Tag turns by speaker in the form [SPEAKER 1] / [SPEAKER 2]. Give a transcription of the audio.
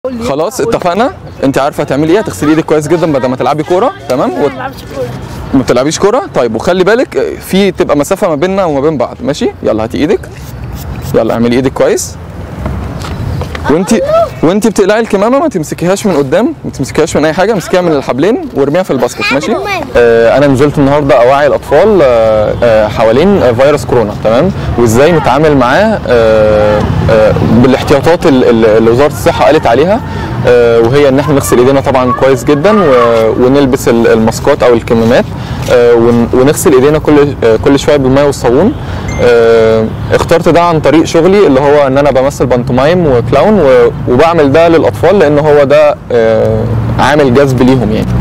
[SPEAKER 1] خلاص اتفقنا انت عارفه هتعملي ايه هتغسلي ايدك كويس جدا بدل ما تلعبي كوره تمام
[SPEAKER 2] ما
[SPEAKER 1] و...
[SPEAKER 2] بلعبش كورة
[SPEAKER 1] ما بتلعبيش كوره طيب وخلي بالك في تبقى مسافه ما بيننا وما بين بعض ماشي يلا هاتي ايدك يلا اعملي ايدك كويس وانت وانت بتقلعي الكمامه ما تمسكيهاش من قدام ما تمسكيهاش من اي حاجه امسكيها من الحبلين وارميها في الباسكت ماشي آه انا نزلت النهارده اوعي الاطفال آه آه حوالين آه، فيروس كورونا تمام وازاي نتعامل معاه آه آه بالاحتياطات ال- ال- اللي وزاره الصحه قالت عليها آه وهي ان احنا نغسل ايدينا طبعا كويس جدا و- ونلبس ال- الماسكات او الكمامات آه ون- ونغسل ايدينا كل آه كل شويه بالماء والصابون آه، اخترت ده عن طريق شغلي اللي هو ان انا بمثل بانتومايم وكلاون و- وبعمل ده للاطفال لان هو ده آه، عامل جذب ليهم يعني